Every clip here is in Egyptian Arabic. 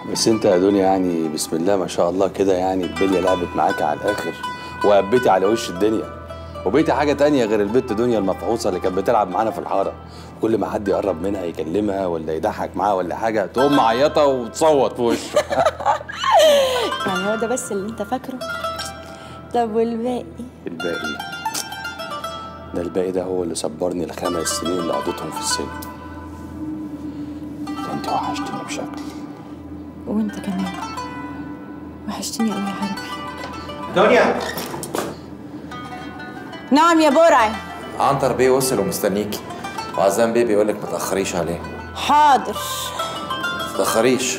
بس انت يا دنيا يعني بسم الله ما شاء الله كده يعني الدنيا لعبت معاك على الاخر وهبيتي على وش الدنيا وبقيتي حاجه تانية غير البت دنيا المفعوصه اللي كانت بتلعب معانا في الحاره كل ما حد يقرب منها يكلمها ولا يضحك معاها ولا حاجه تقوم معيطه وتصوت في وشه يعني هو ده بس اللي انت فاكره طب والباقي الباقي ده الباقي ده هو اللي صبرني الخمس سنين اللي قضيتهم في السجن ده انت وحشتني بشكل وانت كمان وحشتني قوي يا حبيبي دنيا نعم يا برعي عنتر بيه وصل ومستنيكي وعزام بيه بيقول لك ما تاخريش عليه حاضر ما تاخريش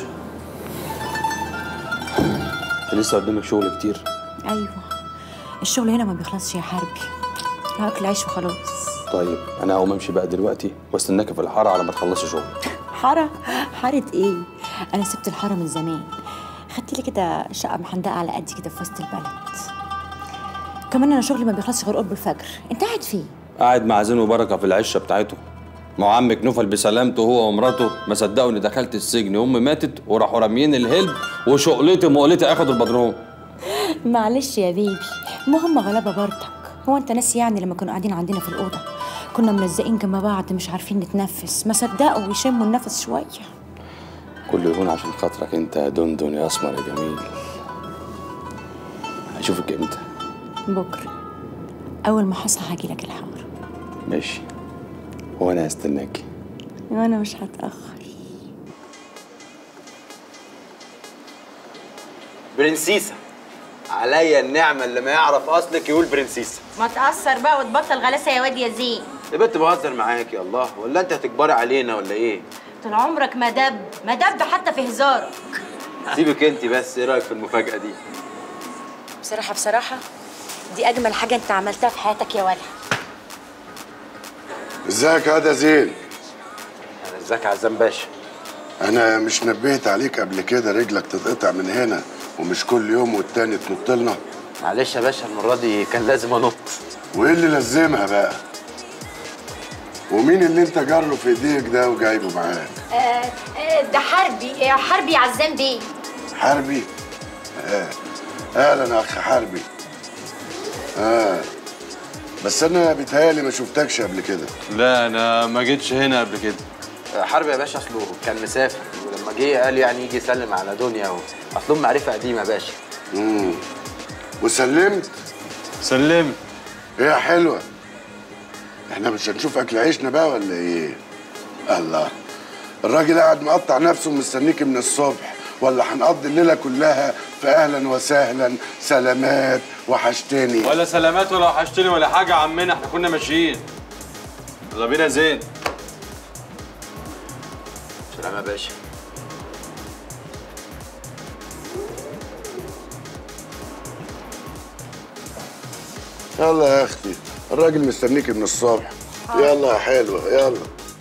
انت لسه قدامك شغل كتير ايوه الشغل هنا ما بيخلصش يا حربي اكل عيش وخلاص طيب انا هقوم امشي بقى دلوقتي واستناكي في الحاره على ما تخلصي شغل حارة حارة ايه انا سبت الحارة من زمان خدت لي كده شقة محندقة على قدي كده في وسط البلد كمان انا شغلي ما بيخلصش غير قرب الفجر انت قاعد فين قاعد مع زين وبركه في العشه بتاعته ما هو عمك نوفل بسلامته هو ومراته ما صدقوا اني دخلت السجن امي ماتت وراحوا راميين الهلب وشقلتي مقلتي اخدوا البدروم معلش يا بيبي ما هم غلابة برضك هو انت ناسي يعني لما كانوا قاعدين عندنا في الأوضة كنا ملزقين جنب بعض مش عارفين نتنفس ما صدقوا يشموا النفس شوية كله يهون عشان خاطرك انت يا دندن يا اسمر يا جميل هشوفك امتى بكرة أول ما حصل هاجي لك الحارة ماشي وانا هستناكي وأنا مش هتأخر برنسيسة عليا النعمة اللي ما يعرف أصلك يقول برنسيسة ما تأثر بقى وتبطل غلاسة يا واد يا زين يا بنت بهزر معاك يا الله ولا أنت هتكبري علينا ولا إيه؟ طول عمرك ما دب ما دب حتى في هزارك سيبك أنت بس إيه رأيك في المفاجأة دي؟ بصراحة بصراحة دي أجمل حاجة أنت عملتها في حياتك يا ولد ازيك يا ده زين أنا إزيك يا عزام باشا؟ انا مش نبهت عليك قبل كده رجلك تتقطع من هنا ومش كل يوم والتاني تنط لنا معلش يا باشا المرة دي كان لازم أنط وايه اللي لزمها بقى ومين اللي انت جره في ايديك ده وجايبه معاك ده حربي حربي عزام بيه حربي اه اهلا يا اخ حربي اه بس انا بيتهيألي ما شفتكش قبل كده لا انا ما جيتش هنا قبل كده حرب يا باشا أصله كان مسافر ولما جه قال يعني يجي يسلم على دنيا و... أصلهم معرفة قديمة يا باشا امم وسلمت سلمت ايه يا حلوه احنا مش هنشوف اكل عيشنا بقى ولا ايه الله الراجل قاعد مقطع نفسه مستنيكي من الصبح ولا هنقضي الليله كلها في اهلا وسهلا سلامات وحشتني ولا سلامات ولا وحشتني ولا حاجه يا عمنا احنا كنا ماشيين يلا بينا زين سلام يا باشا يلا يا اختي الراجل مستنيكي من الصبح يلا يا حلوه يلا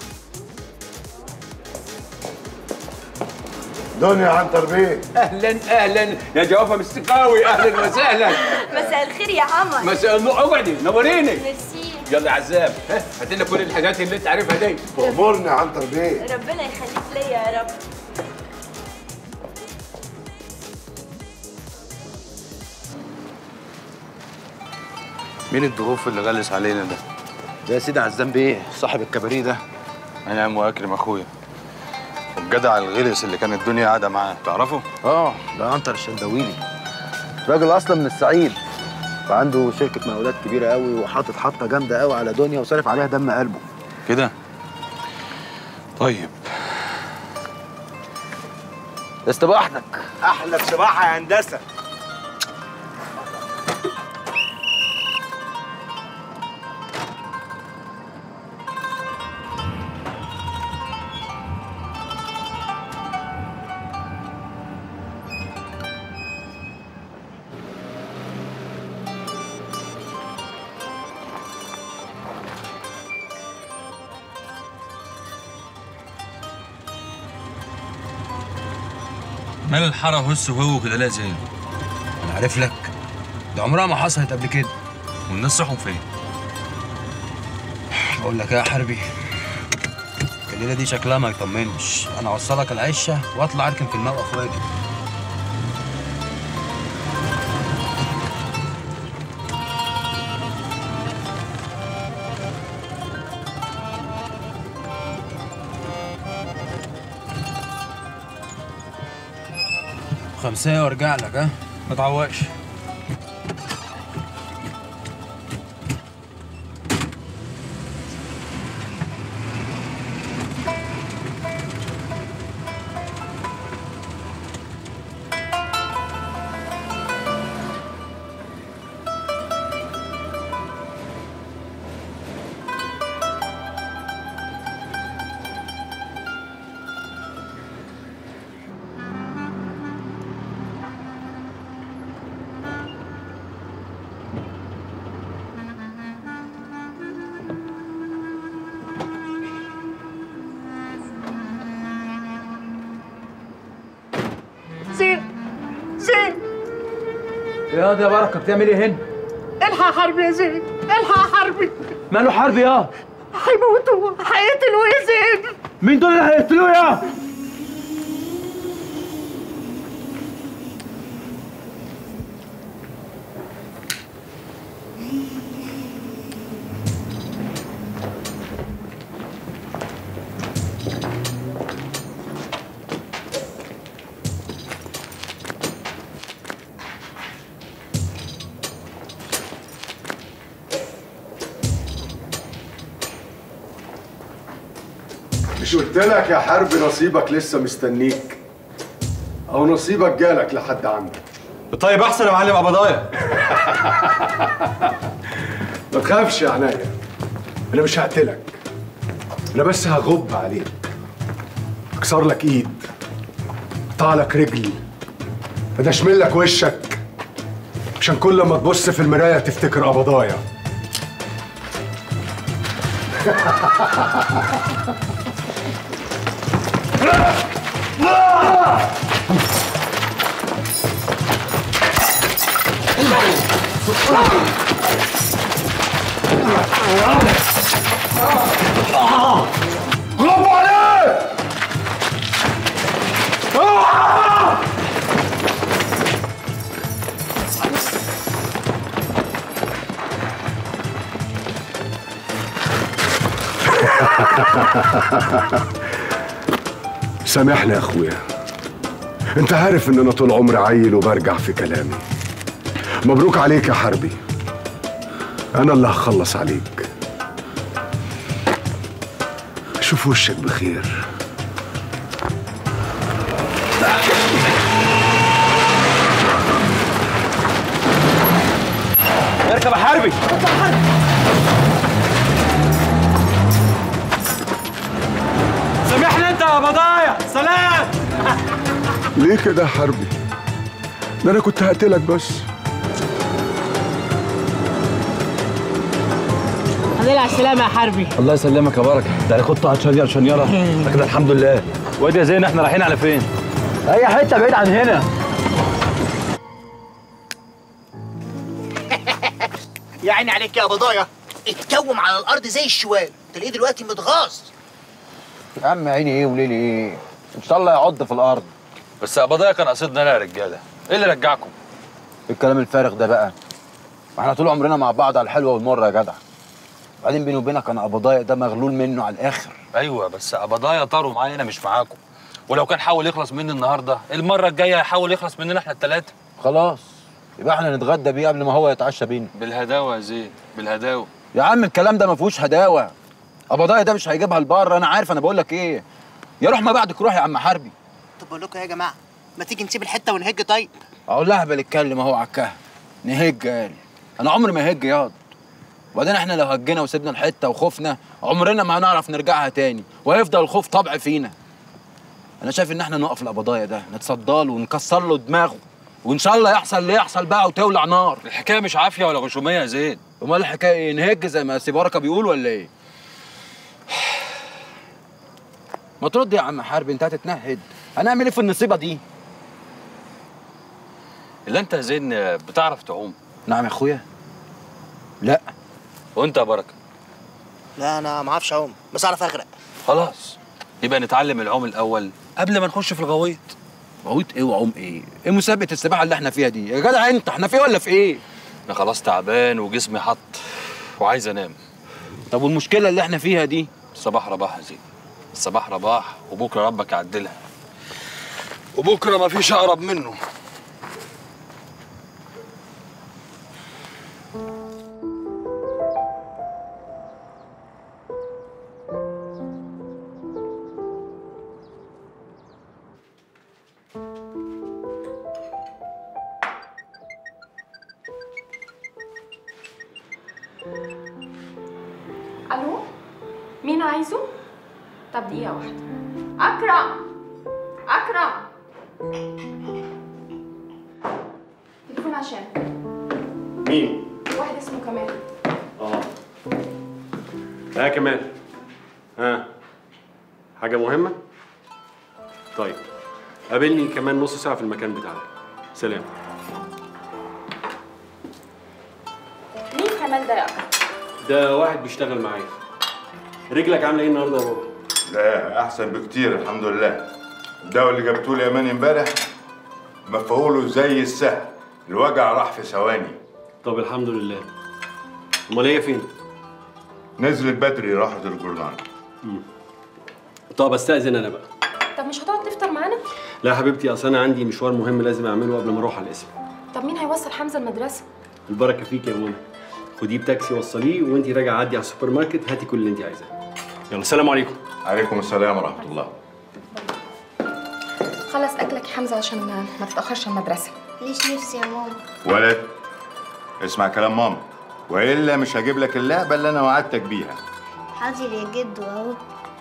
دنيا عنتر بيه اهلا اهلا يا جوافه مستقاوي اهلا وسهلا مساء الخير يا قمر مساء النور اقعدي نوريني ميرسي يلا يا عزام ها، هات لنا كل الحاجات اللي انت عارفها دي تأمرني يا عنتر بيه ربنا يخليك ليا يا رب مين الضيوف اللي غلس علينا ده ده يا سيدي عزام بيه صاحب الكباريه ده انعم واكرم اخويا والجدع الغلس اللي كانت الدنيا قاعده معاه تعرفه اه ده عنتر الشندويلي راجل اصلا من الصعيد وعنده شركه مقاولات كبيره قوي وحاطط حطه جامده قوي على دنيا وصارف عليها دم قلبه كده طيب استباحتك احلى بصباحه يا هندسه مال الحاره هس وهو كده لا زين انا عارف لك ده عمرها ما حصلت قبل كده والناس صحوا فين بقول لك إيه يا حربي كان الليله دي شكلها ما يطمنش انا اوصلك العشه واطلع اركن في الموقف واجي خمسة وارجع لك ها ما تعوقش زين زين يا دي يا بركه بتعمل ايه هنا؟ الحق حربي يا زين الحق حربي ماله حرب يا هيموتوه هيقتلوه يا زين مين دول اللي هيقتلوه يا؟ مش قلت لك يا حرب نصيبك لسه مستنيك او نصيبك جالك لحد عندك طيب احسن يا معلم قبضايا ما تخافش يا عناية انا مش هقتلك انا بس هغب عليك اكسر لك ايد اقطع لك رجل ادشمل لك وشك عشان كل ما تبص في المرايه تفتكر قبضايا غلبوا عليه سامحني يا اخويا انت عارف ان انا طول عمري عيل وبرجع في كلامي مبروك عليك يا حربي انا اللي هخلص عليك شوف وشك بخير اركب يا حربي سامحني انت يا بضايع سلام ليه كده يا حربي ده انا كنت هقتلك بس الحمد لله على السلامة يا حربي الله يسلمك يا بركه ده انا كنت هتشنير شنيره ده كده الحمد لله وادي يا زين احنا رايحين على فين؟ اي حته بعيد عن هنا يا عيني عليك يا بضايا اتكوم على الارض زي الشوال تلاقيه دلوقتي متغاظ يا عم عيني ايه وليلي ايه ان شاء الله يعض في الارض بس قبضايا كان قصدنا انا يا رجاله ايه اللي رجعكم الكلام الفارغ ده بقى ما احنا طول عمرنا مع بعض على الحلوه والمره يا جدع بعدين بيني وبينك انا قبضايا ده مغلول منه على الاخر ايوه بس قبضايا طاروا معايا انا مش معاكم ولو كان حاول يخلص مني النهارده المره الجايه هيحاول يخلص مننا احنا الثلاثه خلاص يبقى احنا نتغدى بيه قبل ما هو يتعشى بينا بالهداوه يا زين بالهداوه يا عم الكلام ده ما فيهوش هداوه قبضايا ده مش هيجيبها لبره انا عارف انا بقول لك ايه يا روح ما بعدك روح يا عم حربي طب بقول لكم إيه يا جماعه ما تيجي نسيب الحته ونهج طيب اقول لها بنتكلم اهو على الكهف نهج قال انا عمري ما هج ياض وبعدين احنا لو هجينا وسيبنا الحته وخفنا عمرنا ما هنعرف نرجعها تاني وهيفضل الخوف طبع فينا انا شايف ان احنا نقف القبضايه ده نتصدى له ونكسر له دماغه وان شاء الله يحصل اللي يحصل بقى وتولع نار الحكايه مش عافيه ولا غشوميه يا زين امال الحكايه ايه نهج زي ما سي بركه بيقول ولا ايه ما ترد يا عم حرب انت هتتنهد هنعمل ايه في النصيبه دي اللي انت يا زين بتعرف تعوم نعم يا اخويا لا وانت يا بركه لا انا ما اعرفش اعوم بس اعرف اغرق خلاص يبقى نتعلم العوم الاول قبل ما نخش في الغويط غويط ايه وعوم ايه ايه مسابقه السباحه اللي احنا فيها دي يا جدع انت احنا في ولا في ايه انا خلاص تعبان وجسمي حط وعايز انام طب والمشكله اللي احنا فيها دي الصباح رباح يا زين الصباح رباح وبكره ربك يعدلها وبكره ما فيش اقرب منه الو مين عايزه طب دقيقه واحده اكرم اكرم تليفون عشان مين؟ واحد اسمه كمال اه ها كمال ها حاجة مهمة؟ طيب قابلني كمان نص ساعة في المكان بتاعك سلام مين كمال ده يا اكرم ده واحد بيشتغل معايا رجلك عاملة ايه النهارده يا بابا؟ لا احسن بكتير الحمد لله الدواء اللي جبتوه لي يمان امبارح مفعوله زي السهل الوجع راح في ثواني طب الحمد لله امال هي فين؟ نزلت بدري راحت الجورنال طب استأذن انا بقى طب مش هتقعد تفطر معانا لا يا حبيبتي اصل انا عندي مشوار مهم لازم اعمله قبل ما اروح على القسم طب مين هيوصل حمزه المدرسه البركة فيك يا منى خديه بتاكسي وصليه وانت راجعة عدي على السوبر ماركت هاتي كل اللي انت عايزاه يلا السلام عليكم عليكم السلام ورحمة الله خلص اكلك يا حمزه عشان ما تتاخرش على المدرسه ليش نفسي يا ماما ولد اسمع كلام ماما والا مش هجيب لك اللعبة اللي انا وعدتك بيها حاضر يا جدو اهو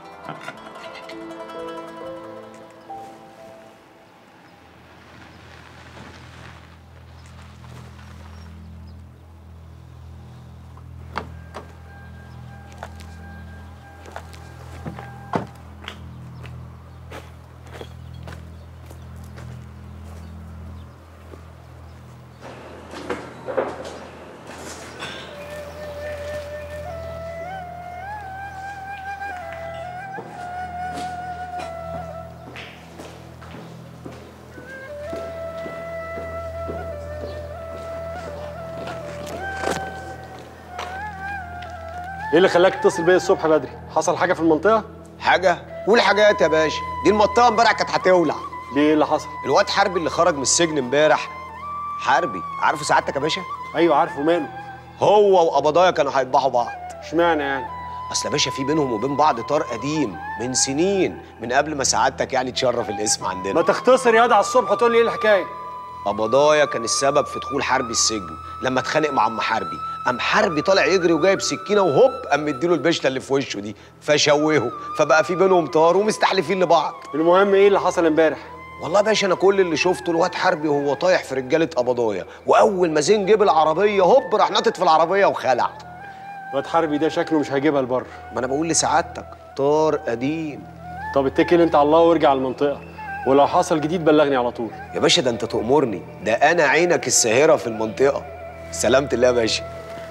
ايه اللي خلاك تتصل بيا الصبح بدري؟ حصل حاجة في المنطقة؟ حاجة؟ قول حاجات يا باشا دي المنطقة امبارح كانت هتولع ليه ايه اللي حصل؟ الواد حربي اللي خرج من السجن امبارح حربي عارفه سعادتك يا باشا؟ ايوه عارفه ماله هو وقبضايا كانوا هيذبحوا بعض اشمعنى يعني؟ اصل يا باشا في بينهم وبين بعض طار قديم من سنين من قبل ما سعادتك يعني تشرف الاسم عندنا ما تختصر ياض على الصبح وتقول لي ايه الحكاية؟ قبضايا كان السبب في دخول حربي السجن لما اتخانق مع ام حربي قام حربي طالع يجري وجايب سكينه وهوب قام مديله البشله اللي في وشه دي فشوهه فبقى في بينهم طار ومستحلفين لبعض المهم ايه اللي حصل امبارح والله يا باشا انا كل اللي شفته الواد حربي وهو طايح في رجاله قبضايا واول ما زين جيب العربيه هوب راح ناطط في العربيه وخلع الواد حربي ده شكله مش هيجيبها لبره ما انا بقول لسعادتك طار قديم طب اتكل انت على الله وارجع على المنطقه ولو حصل جديد بلغني على طول يا باشا ده انت تأمرني ده انا عينك الساهره في المنطقه سلامة الله يا باشا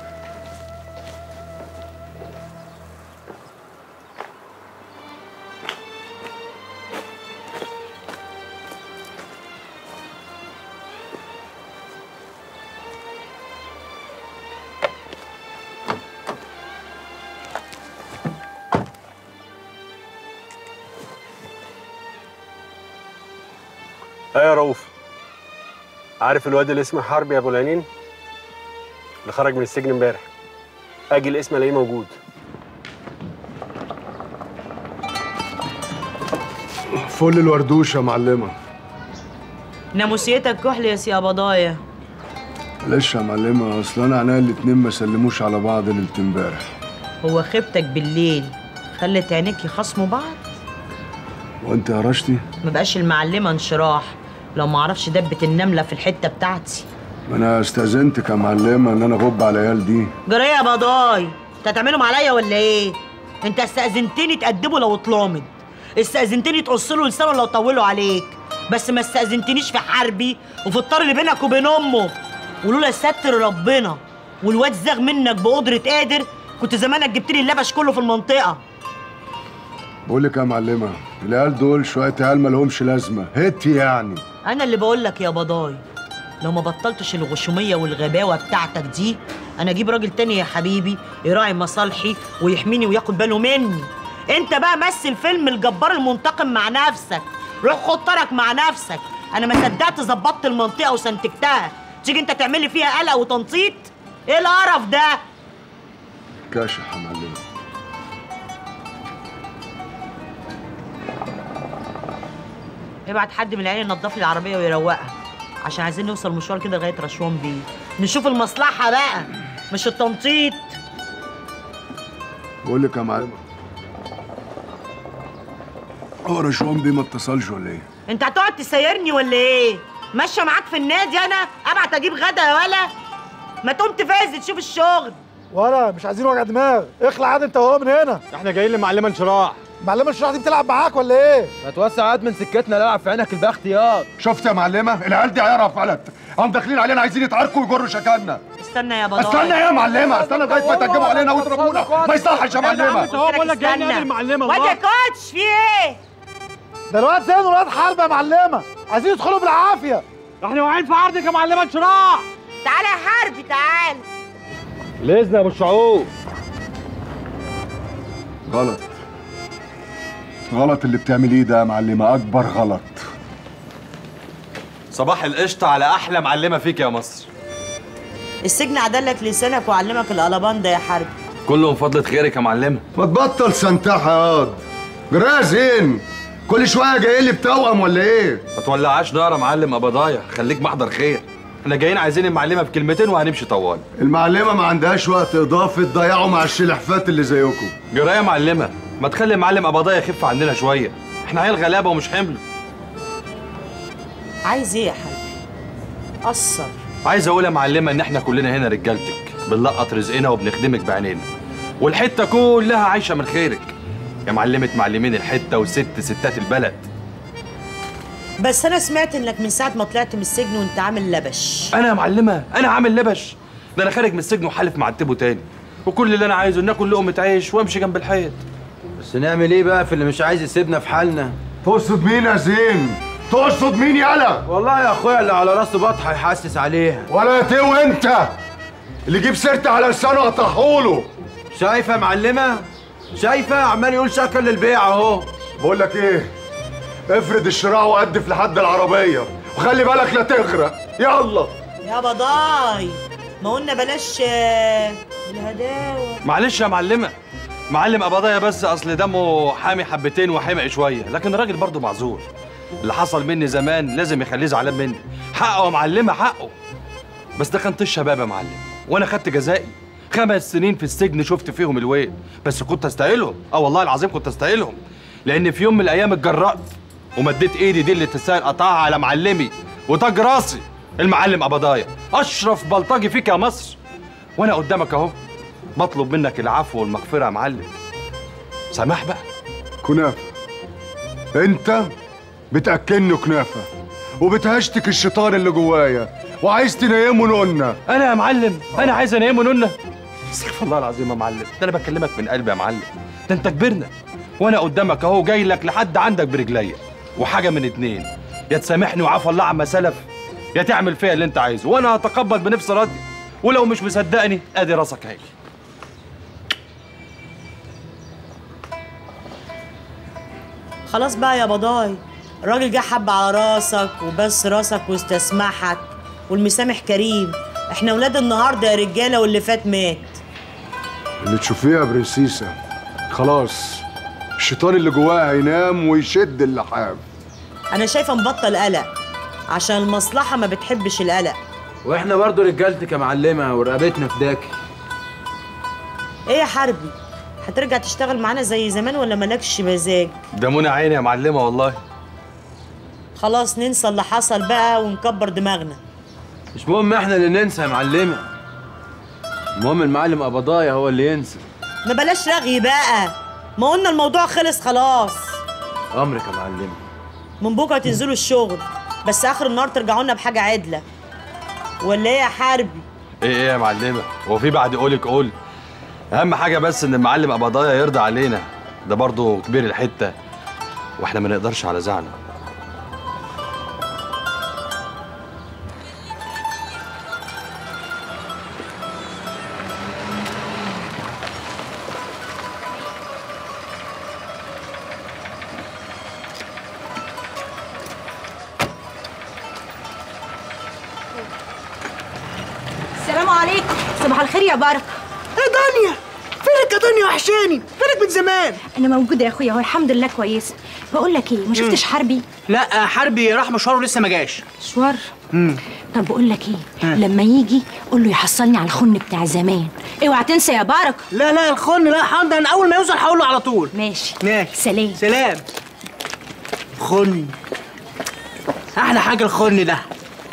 ايه يا رؤوف عارف الواد اللي اسمه حربي ابو العينين اللي خرج من السجن امبارح اجي الاسم الاقيه موجود فل الوردوش يا معلمه ناموسيتك كحل يا سي قبضايا معلش يا معلمه اصل انا عينيا الاتنين ما سلموش على بعض ليله امبارح هو خيبتك بالليل خلت عينيك يخصموا بعض وانت يا رشتي ما بقاش المعلمه انشراح لو ما اعرفش دبه النمله في الحته بتاعتي ما انا استاذنتك يا معلمه ان انا اغب على العيال دي جرى يا بضاي انت هتعملهم عليا ولا ايه انت استاذنتني تأدبه لو اتلامض استاذنتني تقص له لسانه لو طولوا عليك بس ما استاذنتنيش في حربي وفي الطار اللي بينك وبين امه ولولا ستر ربنا والواد زاغ منك بقدره قادر كنت زمانك جبت لي اللبش كله في المنطقه بقول لك يا معلمه العيال دول شويه عيال مالهمش لازمه هتي يعني انا اللي بقول لك يا بضاي لو ما بطلتش الغشوميه والغباوه بتاعتك دي انا اجيب راجل تاني يا حبيبي يراعي مصالحي ويحميني وياخد باله مني انت بقى مثل فيلم الجبار المنتقم مع نفسك روح خد طرك مع نفسك انا ما صدقت ظبطت المنطقه وسنتجتها تيجي انت تعمل لي فيها قلق وتنطيط ايه القرف ده كاشح يا معلمه ابعت حد من العيال ينضف لي العربيه ويروقها عشان عايزين نوصل مشوار كده لغايه رشوان بيه نشوف المصلحه بقى مش التنطيط بقول لك يا معلمه هو رشوان بيه ما اتصلش ولا ايه؟ انت هتقعد تسيرني ولا ايه ماشيه معاك في النادي انا ابعت اجيب غدا يا ولا ما تقوم تفاز تشوف الشغل ولا مش عايزين وجع دماغ اخلع عاد انت وهو من هنا احنا جايين لمعلمه انشراح معلمه الشرح دي بتلعب معاك ولا ايه؟ ما توسع عاد من سكتنا لا العب في عينك البخت ياض شفت يا معلمه العيال دي عيارها فلت هم داخلين علينا عايزين يتعاركوا ويجروا شكلنا استنى يا بضايع استنى يا معلمه استنى لغايه ما يتهجموا علينا ويضربونا ما يصحش يا معلمه هو بقول لك جاي نقابل المعلمه واد يا كوتش في ايه؟ ده الواد زين والواد حرب يا معلمه عايزين يدخلوا بالعافيه احنا واقعين في عرضك يا معلمه انشراح تعالى يا حربي تعالى الاذن يا ابو الشعوب غلط غلط اللي بتعمليه ده يا معلمه اكبر غلط صباح القشطه على احلى معلمه فيك يا مصر السجن عدلك لسانك وعلمك القلبان ده يا حربي كله من فضلة خيرك يا معلمه ما تبطل سنتحه يا واد جرايه زين كل شويه جاي لي بتوأم ولا ايه؟ ما تولعاش نار يا معلم ابضايا خليك محضر خير احنا جايين عايزين المعلمه بكلمتين وهنمشي طوال المعلمه ما عندهاش وقت اضافي تضيعه مع الشلحفات اللي زيكم جرايه يا معلمه ما تخلي المعلم ابضايا يخف عننا شويه احنا عيال غلابه ومش حمل عايز ايه يا حربي؟ قصر عايز اقول يا معلمه ان احنا كلنا هنا رجالتك بنلقط رزقنا وبنخدمك بعينينا والحته كلها عايشه من خيرك يا معلمه معلمين الحته وست ستات البلد بس انا سمعت انك من ساعه ما طلعت من السجن وانت عامل لبش انا يا معلمه انا عامل لبش ده انا خارج من السجن وحالف معتبه تاني وكل اللي انا عايزه ان اكل لقمه عيش وامشي جنب الحيط بس نعمل ايه بقى في اللي مش عايز يسيبنا في حالنا تقصد مين يا زين تقصد مين يالا والله يا اخويا اللي على راسه بطحه يحسس عليها ولا تو انت اللي جيب سيرتي على لسانه قطعهوله شايفه يا معلمه شايفه عمال يقول شكل للبيع اهو بقول لك ايه افرد الشراع وقدف لحد العربيه وخلي بالك لا تغرق يلا يا بضاي ما قلنا بلاش آه، الهداوه معلش يا معلمه معلم ابضايا بس اصل دمه حامي حبتين وحمق شويه لكن الراجل برضه معذور اللي حصل مني زمان لازم يخليه زعلان مني حقه يا معلمه حقه بس ده كان طيش شباب يا معلم وانا خدت جزائي خمس سنين في السجن شفت فيهم الويل بس كنت استاهلهم اه والله العظيم كنت استاهلهم لان في يوم من الايام اتجرأت ومديت ايدي دي اللي تستاهل قطعها على معلمي وتاج راسي المعلم ابضايا اشرف بلطجي فيك يا مصر وانا قدامك اهو بطلب منك العفو والمغفره يا معلم سماح بقى كنافه انت بتاكلني كنافه وبتهشتك الشيطان اللي جوايا وعايز تنيمه نقولنا انا يا معلم انا عايز انيمه نونه استغفر الله العظيم يا معلم ده انا بكلمك من قلبي يا معلم ده انت كبرنا وانا قدامك اهو جاي لك لحد عندك برجليا وحاجه من اتنين يا تسامحني وعفى الله عما سلف يا تعمل فيا اللي انت عايزه وانا هتقبل بنفس راضي ولو مش مصدقني ادي راسك اهي خلاص بقى يا بضاي الراجل جه حب على راسك وبس راسك واستسمحك والمسامح كريم احنا ولاد النهارده يا رجاله واللي فات مات اللي تشوفيه يا برنسيسة خلاص الشيطان اللي جواها هينام ويشد اللحام انا شايفه نبطل قلق عشان المصلحه ما بتحبش القلق واحنا برضو رجالتك يا معلمه ورقبتنا فداكي ايه يا حربي هترجع تشتغل معانا زي زمان ولا مالكش مزاج ده منى عيني يا معلمه والله خلاص ننسى اللي حصل بقى ونكبر دماغنا مش مهم احنا اللي ننسى يا معلمه المهم المعلم ابضايا هو اللي ينسى ما بلاش رغي بقى ما قلنا الموضوع خلص خلاص امرك يا معلمه من بكره تنزلوا الشغل بس اخر النهار ترجعوا لنا بحاجه عدله ولا ايه يا حربي ايه ايه يا معلمه هو في بعد قولك قول اهم حاجه بس ان المعلم ابضايا يرضى علينا ده برضه كبير الحته واحنا ما نقدرش على زعله السلام عليكم صباح الخير يا بركه ايه دنيا فينك يا دنيا وحشاني فينك من زمان انا موجوده يا اخويا اهو الحمد لله كويسه بقول لك ايه ما شفتش حربي لا حربي راح مشوار ولسه ما جاش مشوار طب بقول لك ايه لما يجي قول له يحصلني على الخن بتاع زمان اوعى تنسى يا بركه لا لا الخن لا حاضر انا اول ما يوصل هقول له على طول ماشي ماشي سلام سلام خن احلى حاجه الخن ده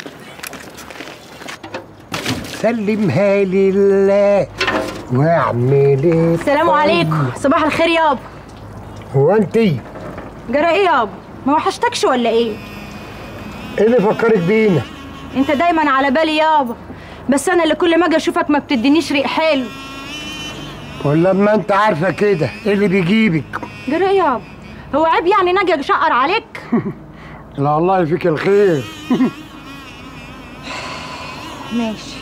سلمها لله واعمل ايه السلام عليكم صباح الخير يابا هو انت ايه جرى ايه يابا ما وحشتكش ولا ايه اللي فكرك بينا انت دايما على بالي يابا بس انا اللي كل ما اجي اشوفك ما بتدينيش ريق حلو ولما انت عارفه كده ايه اللي بيجيبك جرى ايه يابا هو عيب يعني نجي اشقر عليك لا الله يفيك الخير ماشي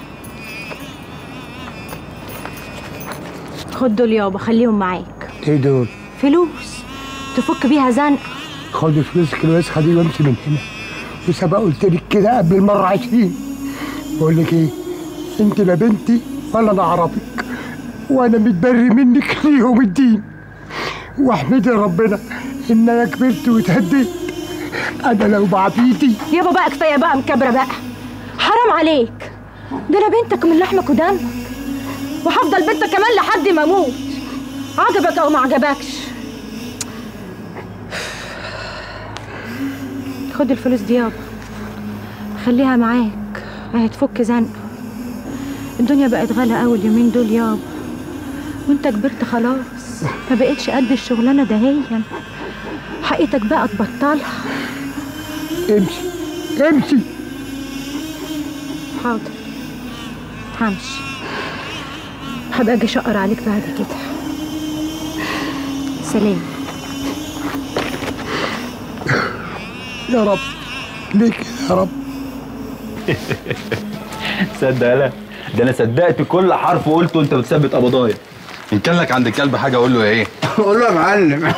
خد دول يابا خليهم معاك ايه دول فلوس تفك بيها زنقه خدي فلوسك الوسخه دي وامشي من هنا وسبق قلت لك كده قبل المره عشرين بقول لك ايه انت لا بنتي ولا انا اعرفك وانا متبري منك ليوم الدين واحمدي ربنا ان انا كبرت واتهديت انا لو بعبيدي يابا بقى كفايه بقى مكبره بقى حرام عليك ده انا بنتك من لحمك ودمك وهفضل بنتك كمان لحد ما اموت عجبك او ما عجبكش خد الفلوس دي يابا خليها معاك هتفك زنقه الدنيا بقت غالية قوي اليومين دول يابا وانت كبرت خلاص ما بقتش قد الشغلانه دهيا حقيقتك بقى تبطلها امشي امشي حاضر همشي هبقى اجي اشقر عليك بعد كده سلام يا رب ليه كده يا رب صدق لا ده انا صدقت كل حرف وقلته وانت بتثبت قبضايا ان كان لك عند الكلب حاجه اقول له ايه قول له يا معلم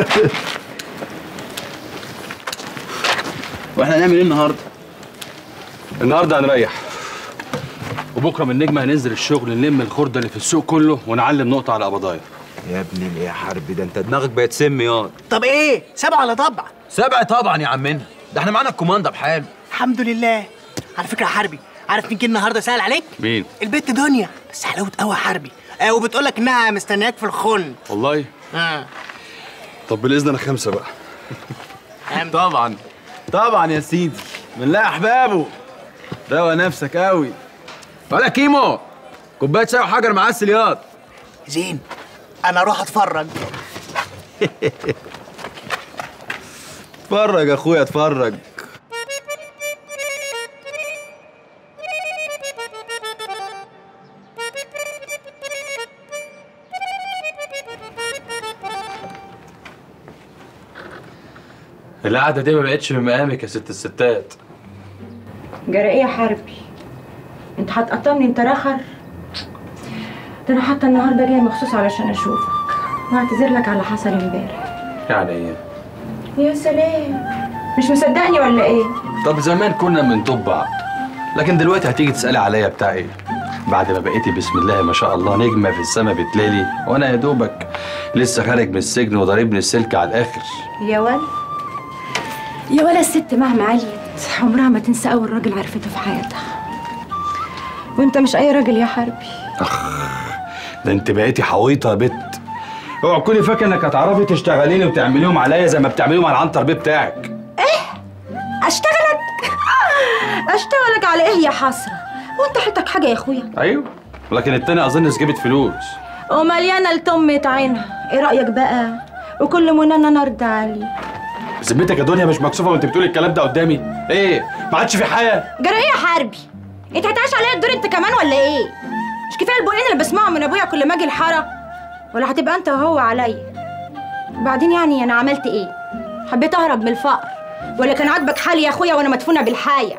واحنا هنعمل ايه النهارده النهارده هنريح وبكره من نجمه هننزل الشغل نلم الخرده اللي في السوق كله ونعلم نقطه على قبضايا يا ابني ايه يا حربي ده انت دماغك بقت سم ياض طب ايه سبعة ولا طبع سبع طبعا يا عمنا ده احنا معانا الكوماندا بحاله الحمد لله على فكره يا حربي عارف مين جه النهارده سال عليك مين البت دنيا بس حلاوه قوي يا حربي آه وبتقول لك انها مستنياك في الخن والله اه طب بالاذن انا خمسه بقى طبعا طبعا يا سيدي من لا احبابه روق نفسك قوي ولا كيمو كوبايه شاي وحجر معسل ياض زين انا اروح اتفرج اتفرج يا اخويا اتفرج القعده دي ما بقتش من مقامك يا ست الستات جرى ايه يا حربي انت هتقطمني انت رخر ده انا حتى النهارده جايه مخصوص علشان اشوفك واعتذر لك على اللي حصل امبارح يعني ايه يا سلام مش مصدقني ولا ايه طب زمان كنا بنطب بعض لكن دلوقتي هتيجي تسالي عليا بتاع ايه بعد ما بقيتي بسم الله ما شاء الله نجمه في السما بتلالي وانا يا دوبك لسه خارج من السجن وضاربني السلك على الاخر يا ول يا ولا الست مهما عليت عمرها ما تنسى اول راجل عرفته في حياتها وانت مش اي راجل يا حربي ده انت بقيتي حويطه يا بت اوعى تكوني فاكره انك هتعرفي تشتغليني وتعمليهم عليا زي ما بتعمليهم على العنتر بيه بتاعك اشتغلك اشتغلك على ايه يا حسره وانت حياتك حاجه يا اخويا ايوه لكن التاني اظن جابت فلوس ومليانه لتمة عينها ايه رايك بقى وكل منى انا ارضى عليه ذمتك يا دنيا مش مكسوفه وانت بتقولي الكلام ده قدامي ايه ما عادش في حياه جرى ايه يا حربي انت هتعيش عليا الدور انت كمان ولا ايه مش كفايه البقين اللي بسمعهم من ابويا كل ما اجي الحاره ولا هتبقى انت وهو عليا وبعدين يعني انا عملت ايه حبيت اهرب من الفقر ولا كان عاجبك حالي يا اخويا وانا مدفونه بالحايه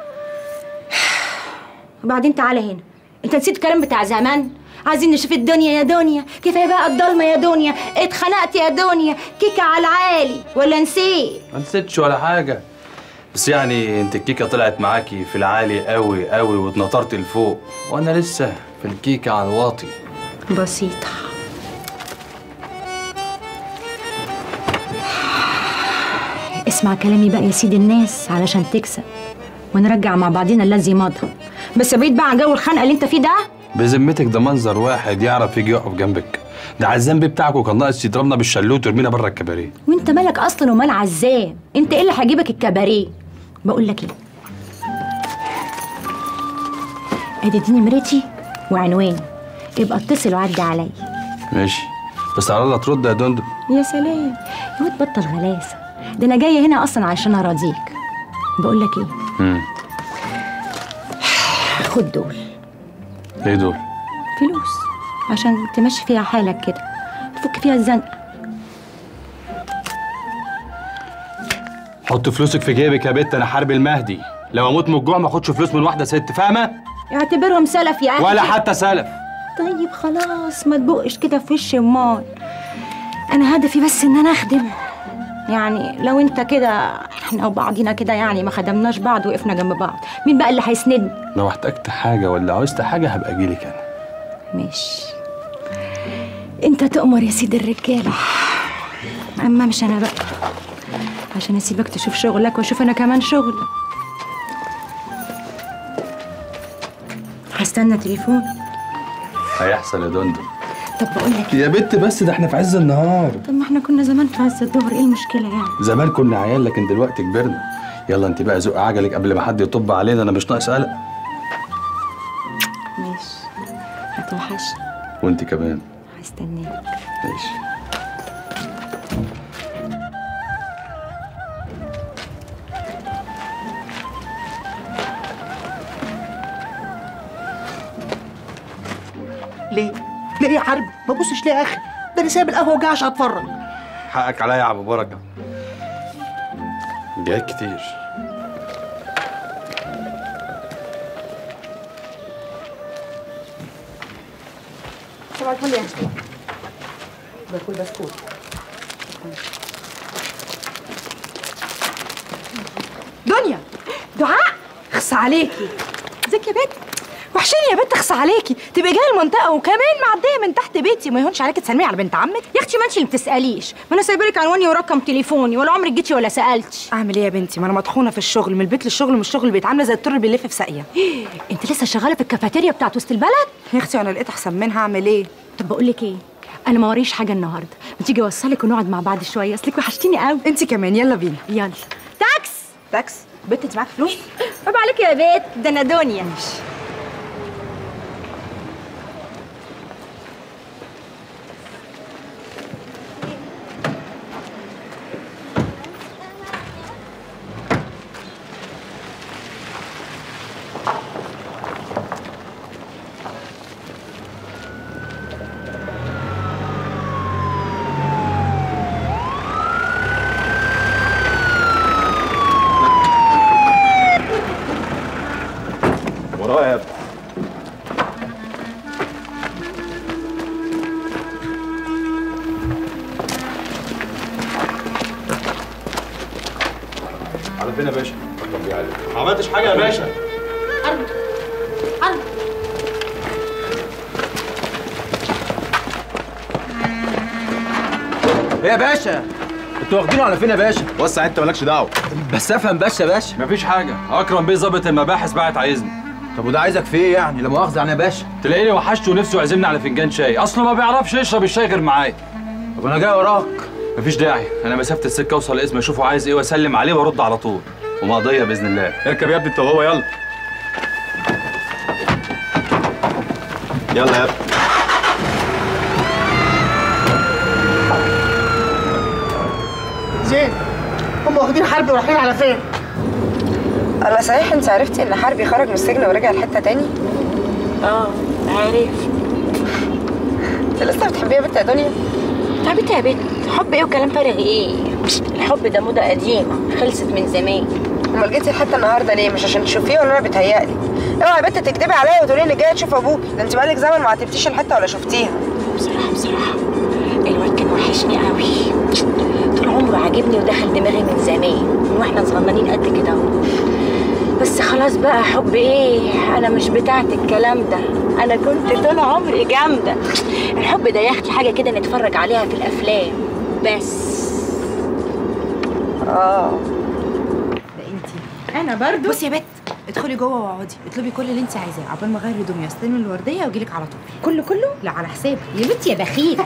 وبعدين تعالى هنا انت نسيت الكلام بتاع زمان عايزين نشوف الدنيا يا دنيا كفايه بقى الضلمه يا دنيا اتخنقت يا دنيا كيكه على العالي ولا نسيت ما نسيتش ولا حاجه بس يعني انت الكيكه طلعت معاكي في العالي قوي قوي واتنطرت لفوق وانا لسه في الكيكه على الواطي بسيطه اسمع كلامي بقى يا سيد الناس علشان تكسب ونرجع مع بعضينا الذي مضى بس بعيد بقى عن جو الخنقه اللي انت فيه ده بذمتك ده منظر واحد يعرف يجي يقف جنبك ده عزام بيه بتاعكوا كان ناقص يضربنا بالشلوت ويرمينا بره الكباريه وانت مالك اصلا ومال عزام انت ايه اللي هيجيبك الكباريه بقول لك ايه ادي دي نمرتي وعنواني يبقى اتصل وعدي عليا ماشي بس على الله ترد يا دندو يا سلام يا واد بطل غلاسه ده انا جايه هنا اصلا عشان اراضيك بقول لك ايه امم خد دول ايه دول فلوس عشان تمشي فيها حالك كده تفك فيها الزنقه حط فلوسك في جيبك يا بت انا حرب المهدي لو اموت من الجوع ما اخدش فلوس من واحده ست فاهمه اعتبرهم سلف يا اخي ولا حتى سلف طيب خلاص ما تبقش كده في وش امال انا هدفي بس ان انا اخدم يعني لو انت كده احنا وبعضينا كده يعني ما خدمناش بعض وقفنا جنب بعض مين بقى اللي هيسندني لو احتجت حاجه ولا عوزت حاجه هبقى اجيلك انا ماشي انت تؤمر يا سيد الرجاله اما مش انا بقى عشان اسيبك تشوف شغلك واشوف انا كمان شغلي هستنى تليفون هيحصل يا دندو طب بقول لك يا بت بس ده احنا في عز النهار طب ما احنا كنا زمان في عز الظهر ايه المشكله يعني زمان كنا عيال لكن دلوقتي كبرنا يلا انت بقى زق عجلك قبل ما حد يطب علينا انا مش ناقص قلق ماشي هتوحشني وانت كمان هستناك ماشي ليه؟ ليه يا حرب؟ ما تبصش ليه يا اخي؟ ده انا سايب القهوه وجاي عشان اتفرج حقك عليا يا ابو بركه جاي كتير صباح الفل يا أخي. باكل بسكوت دنيا دعاء خص عليكي ازيك يا بنت وحشاني يا بنت اخص عليكي تبقي جايه المنطقه وكمان معديه من تحت بيتي ما يهونش عليكي تسلمي على بنت عمك يا اختي ما انت اللي بتساليش ما انا سايبه لك عنواني ورقم تليفوني ولا عمرك جيتي ولا سالتي اعمل ايه يا بنتي ما انا مطحونه في الشغل من البيت للشغل من الشغل البيت عامله زي الطر اللي بيلف في ساقيه انت لسه شغاله في الكافيتيريا بتاعت وسط البلد يا اختي انا لقيت احسن منها اعمل ايه طب بقول لك ايه انا ما وريش حاجه النهارده ما تيجي اوصلك ونقعد مع بعض شويه اصلك وحشتيني قوي انت كمان يلا بينا يلا تاكس تاكس بنت انت معاك فلوس عيب عليك يا بيت ده انا دنيا ورايا يا ابني على فين يا باشا؟ طب يا علي ما عملتش حاجه يا باشا حرب حرب ايه يا باشا انتوا واخدينه على فين يا باشا وسع انت مالكش دعوه بس افهم بس يا باشا مفيش حاجه اكرم بيه ظابط المباحث بعت عايزني طب وده عايزك في ايه يعني لا مؤاخذه يعني يا باشا تلاقيني وحشته ونفسه يعزمني على فنجان شاي اصله ما بيعرفش يشرب الشاي غير معايا طب انا جاي وراك مفيش داعي انا مسافه السكه اوصل الاسم اشوفه عايز ايه واسلم عليه وارد على طول ومقضيه باذن الله اركب يا ابني انت وهو يلا يلا يا ابني زين هم واخدين حرب ورايحين على فين؟ الله صحيح انت عرفتي ان حربي خرج من السجن ورجع لحته تاني اه عارف انت لسه بتحبيها بنت يا دنيا تعبتي يا بنت حب ايه وكلام فارغ ايه الحب ده موضه قديمه خلصت من زمان امال جيتي حتى النهارده ليه مش عشان تشوفيه ولا انا بتهيألي اوعي يا بنت تكدبي عليا وتقولي انك جايه تشوف ابوكي ده انت بقالك زمن ما عتبتيش الحته ولا شفتيها بصراحه بصراحه الواد كان وحشني قوي طول عمره عاجبني ودخل دماغي من زمان من واحنا صغننين قد كده اهو بس خلاص بقى حب ايه انا مش بتاعت الكلام ده انا كنت طول عمري جامده الحب ده يا اختي حاجه كده نتفرج عليها في الافلام بس اه انا برضو بصي يا بت ادخلي جوه واقعدي اطلبي كل اللي انت عايزاه عقبال ما اغير هدومي واستلم الورديه واجيلك على طول كله كله لا على حسابي يا بنتي يا بخيل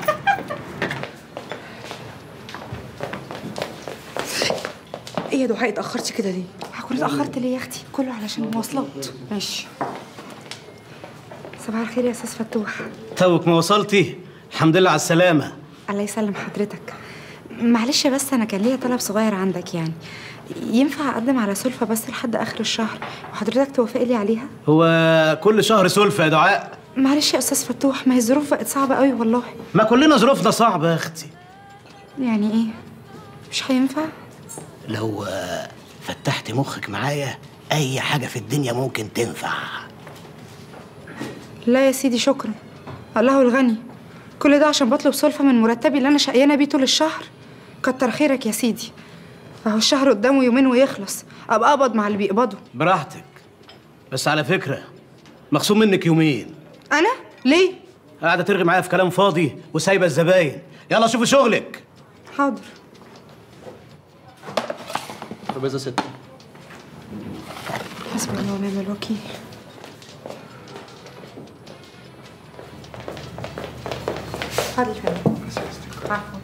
ايه يا دعاء اتاخرتي كده ليه هكون اتاخرت ليه يا اختي كله علشان المواصلات ماشي صباح الخير يا استاذ فتوح توك ما وصلتي الحمد لله على السلامة الله يسلم حضرتك معلش بس انا كان ليا طلب صغير عندك يعني ينفع اقدم على سلفة بس لحد اخر الشهر وحضرتك توافق لي عليها هو كل شهر سلفة يا دعاء معلش يا استاذ فتوح ما هي الظروف بقت صعبة قوي والله ما كلنا ظروفنا صعبة يا أختي يعني ايه مش هينفع لو آه، فتحت مخك معايا أي حاجة في الدنيا ممكن تنفع لا يا سيدي شكرا الله الغني كل ده عشان بطلب سلفة من مرتبي اللي انا شقيانة بيه طول الشهر كتر خيرك يا سيدي اهو الشهر قدامه يومين ويخلص ابقى اقبض مع اللي بيقبضوا براحتك بس على فكرة مخصوم منك يومين انا ليه قاعدة ترغي معايا في كلام فاضي وسايبة الزباين يلا شوفي شغلك حاضر طب إذا ست حسبي الله ونعم الوكيل حاضر يا فندم عفوا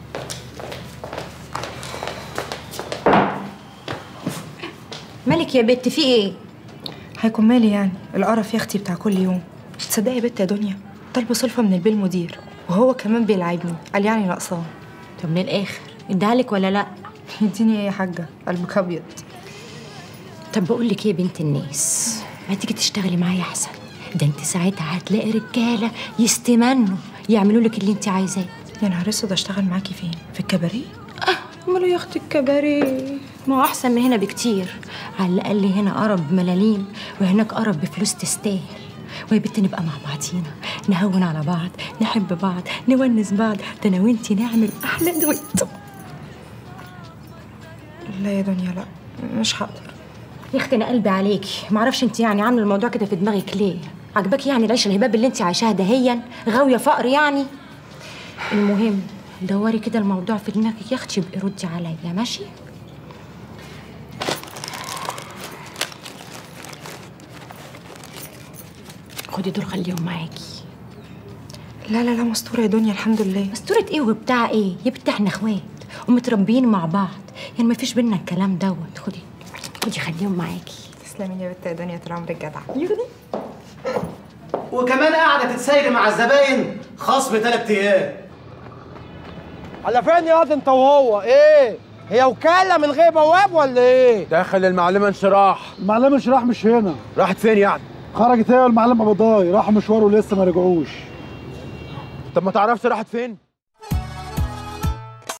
مالك يا بت في ايه هيكون مالي يعني القرف يا اختي بتاع كل يوم تصدقي يا بت يا دنيا طالبه سلفة من البيه المدير وهو كمان بيلعبني قال يعني ناقصاه طب من الاخر اديها لك ولا لا يديني ايه يا حاجه قلبك ابيض طب بقول لك ايه يا بنت الناس ما تيجي تشتغلي معايا احسن ده انت ساعتها هتلاقي رجاله يستمنوا يعملوا لك اللي انت عايزاه يا نهار اسود اشتغل معاكي فين في الكباريه امال يا اختي الكباريه ما هو احسن من هنا بكتير على الاقل هنا قرب بملاليم وهناك قرب بفلوس تستاهل ويا بنت نبقى مع بعضينا نهون على بعض نحب بعض نونس بعض ده انا وانتي نعمل احلى دويتو لا يا دنيا لا مش هقدر يا اختي انا قلبي عليكي معرفش انت يعني عامله الموضوع كده في دماغك ليه عجباكي يعني العيشه الهباب اللي انت عايشاها دهيا غاويه فقر يعني المهم دوري كده الموضوع في دماغك يا اختي ابقي ردي عليا ماشي خدي دول خليهم معاكي لا لا لا مستوره يا دنيا الحمد لله مستورة ايه وبتاع ايه يا بنتي احنا اخوات ومتربيين مع بعض يعني ما فيش بينا الكلام دوت خدي خدي خليهم معاكي تسلمي يا بت يا دنيا طول عمرك جدعه وكمان قاعدة تتسايلي مع الزباين خصم ثلاث أيام على فين ياض انت وهو ايه هي وكاله من غير بواب ولا ايه داخل المعلمه انشراح المعلمه انشراح مش هنا راحت فين يعني خرجت هي والمعلم ابو ضاي راحوا مشوار ولسه ما رجعوش طب ما تعرفش راحت فين